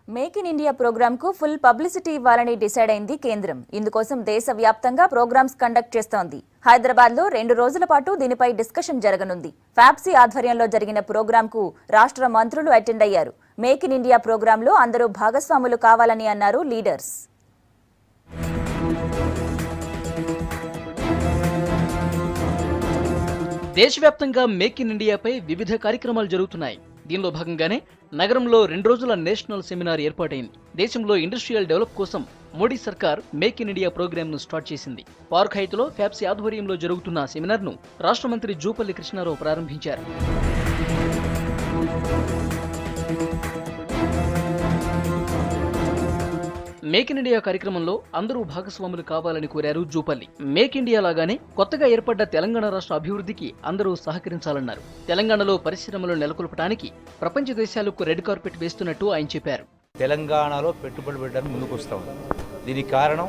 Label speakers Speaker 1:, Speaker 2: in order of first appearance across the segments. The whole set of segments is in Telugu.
Speaker 1: మేక్ ఇన్ ఇండియా ప్రోగ్రామ్ కు ఫుల్ పబ్లిసిటీ ఇవ్వాలని డిసైడ్ అయింది కేంద్రం ఇందుకోసం దేశవ్యాప్తంగా ప్రోగ్రామ్స్ కండక్ట్ చేస్తోంది హైదరాబాద్ లో రెండు రోజుల పాటు దీనిపై డిస్కషన్ జరగనుంది ఫ్యాప్సీ ఆధ్వర్యంలో జరిగిన ప్రోగ్రామ్ కు రాష్ట్ర మంత్రులు అటెండ్ అయ్యారు మేక్ ఇన్ ఇండియా ప్రోగ్రామ్ లో అందరూ భాగస్వాములు కావాలని అన్నారు లీడర్స్
Speaker 2: దేశవ్యాప్తంగా మేక్ ఇన్ ఇండియాపై వివిధ కార్యక్రమాలు జరుగుతున్నాయి దీనిలో భాగంగానే నగరంలో రెండు రోజుల నేషనల్ సెమినార్ ఏర్పాటైంది దేశంలో ఇండస్ట్రియల్ డెవలప్ కోసం మోడీ సర్కార్ మేక్ ఇన్ ఇండియా ప్రోగ్రామ్ ను స్టార్ట్ చేసింది పార్క్ హైత్లో ఫ్యాప్సీ ఆధ్వర్యంలో జరుగుతున్న సెమినార్ ను రాష్ట్ర మంత్రి జూపల్లి కృష్ణారావు ప్రారంభించారు మేక్ ఇన్ ఇండియా కార్యక్రమంలో అందరూ భాగస్వాములు కావాలని కోరారు జూపల్లి మేక్ ఇండియా లాగానే కొత్తగా ఏర్పడ్డ తెలంగాణ రాష్ట్ర అభివృద్ధికి అందరూ సహకరించాలన్నారు తెలంగాణలో పరిశ్రమలు నెలకొల్పడానికి ప్రపంచ దేశాలకు రెడ్ కార్పెట్ వేస్తున్నట్టు ఆయన చెప్పారు
Speaker 3: తెలంగాణలో పెట్టుబడి పెట్టడానికి ముందుకు వస్తూ ఉంది దీనికి కారణం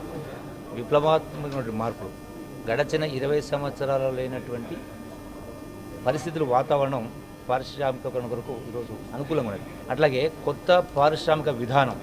Speaker 3: విప్లవాత్మకమైన మార్పులు గడచిన ఇరవై సంవత్సరాలలో లేనటువంటి పరిస్థితులు వాతావరణం పారిశ్రామికీకరణ కొరకు ఈరోజు అనుకూలంగా ఉన్నది అట్లాగే కొత్త పారిశ్రామిక విధానం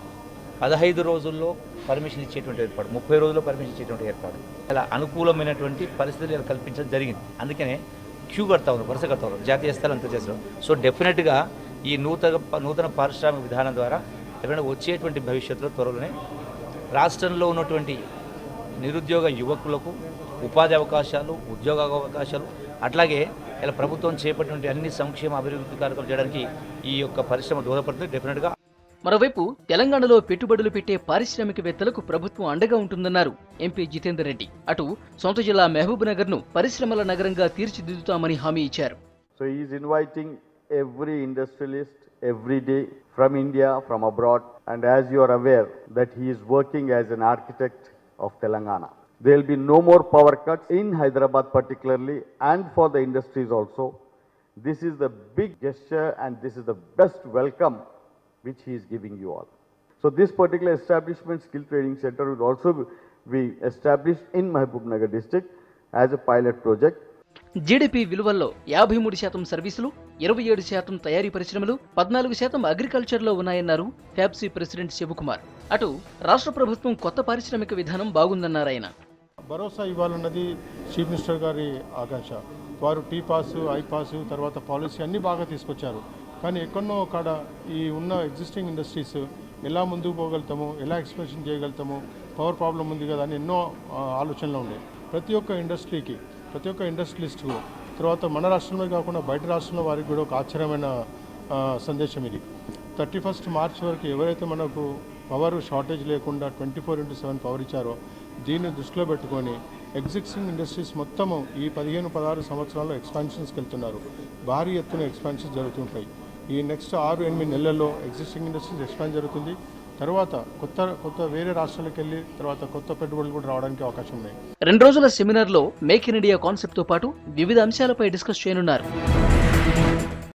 Speaker 3: పదహైదు రోజుల్లో పర్మిషన్ ఇచ్చేటువంటి ఏర్పాటు ముప్పై రోజుల్లో పర్మిషన్ ఇచ్చేటువంటి ఏర్పాటు ఇలా అనుకూలమైనటువంటి పరిస్థితులు ఇలా కల్పించడం జరిగింది అందుకనే క్యూ కడతా ఉన్నారు వరుస కడతా ఉన్నారు జాతీయ స్థాయిలో అంతర్జాతీయ సో డెఫినెట్గా ఈ నూతన నూతన పారిశ్రామిక విధానం ద్వారా డెఫినెట్గా వచ్చేటువంటి భవిష్యత్తులో త్వరలోనే రాష్ట్రంలో ఉన్నటువంటి నిరుద్యోగ యువకులకు ఉపాధి అవకాశాలు ఉద్యోగ అవకాశాలు అట్లాగే ఇలా ప్రభుత్వం చేపట్టినటువంటి అన్ని సంక్షేమ అభివృద్ధి కార్యక్రమాలు చేయడానికి ఈ యొక్క పరిశ్రమ దోహదపడుతుంది డెఫినెట్గా
Speaker 2: మరోవైపు తెలంగాణలో పెట్టుబడులు పెట్టే పారిశ్రామికవేత్తలకు ప్రభుత్వం అండగా ఉంటుందన్నారు ఎంపీ జితేందర్ రెడ్డి అటు సొంత జిల్లా మహబూబ్ నగర్ ను పరిశ్రమల నగరంగా తీర్చిదిద్దుతామని హామీ ఇచ్చారు
Speaker 4: So he is inviting every industrialist every day from India, from abroad, and as you are aware that he is working as an architect of Telangana. There will be no more power cuts in Hyderabad particularly and for the industries also. This is the big gesture and this is the best welcome which he is giving you all. So this particular establishment, skill training center will also be established in Mahbub Nagar district as a pilot project
Speaker 2: GDP విలువల్లో యాభై మూడు శాతం సర్వీసులు ఇరవై ఏడు శాతం తయారీ పరిశ్రమలు పద్నాలుగు శాతం అగ్రికల్చర్లో ఉన్నాయన్నారు ఫ్యాబ్సీ ప్రెసిడెంట్ శివకుమార్ అటు రాష్ట్ర ప్రభుత్వం కొత్త పారిశ్రామిక విధానం బాగుందన్నారు ఆయన
Speaker 5: భరోసా ఇవ్వాలన్నది చీఫ్ మినిస్టర్ గారి ఆకాంక్ష వారు టీ పాస్ ఐ పాస్ తర్వాత పాలసీ అన్నీ బాగా తీసుకొచ్చారు కానీ ఎక్కడో కాడ ఈ ఉన్న ఎగ్జిస్టింగ్ ఇండస్ట్రీస్ ఎలా ముందుకు పోగలుగుతాము ఎలా ఎక్స్పెన్షన్ చేయగలుగుతాము పవర్ ప్రాబ్లం ఉంది కదా అని ఎన్నో ఆ, ఆలోచనలు ఉన్నాయి ప్రతి ఒక్క ఇండస్ట్రీకి ప్రతి ఒక్క ఇండస్ట్రియలిస్ట్కు తర్వాత మన రాష్ట్రంలో కాకుండా బయట రాష్ట్రంలో వారికి కూడా ఒక ఆశ్చర్యమైన ఆ, సందేశం ఇది థర్టీ ఫస్ట్ మార్చ్ వరకు ఎవరైతే మనకు పవర్ షార్టేజ్ లేకుండా twenty four into seven power ఇచ్చారో దీన్ని దృష్టిలో పెట్టుకొని ఎగ్జిస్టింగ్ ఇండస్ట్రీస్ మొత్తము ఈ పదిహేను పదహారు సంవత్సరాల్లో ఎక్స్పాన్షన్స్కి వెళ్తున్నారు భారీ ఎత్తున ఎక్స్పాన్షన్స్ జరుగుతుంటాయి ఈ నెక్స్ట్ ఆరు ఎనిమిది నెలల్లో ఎగ్జిస్టింగ్ ఇండస్ట్రీస్ ఎక్స్పాండ్ జరుగుతుంది తర్వాత కొత్త కొత్త వేరే రాష్ట్రాలకు వెళ్ళి తర్వాత కొత్త పెట్టుబడులు కూడా రావడానికి అవకాశం ఉన్నాయి
Speaker 2: రెండు రోజుల సెమినార్లో మేక్ ఇన్ ఇండియా కాన్సెప్ట్ తో పాటు వివిధ అంశాలపై డిస్కస్ చేయనున్నారు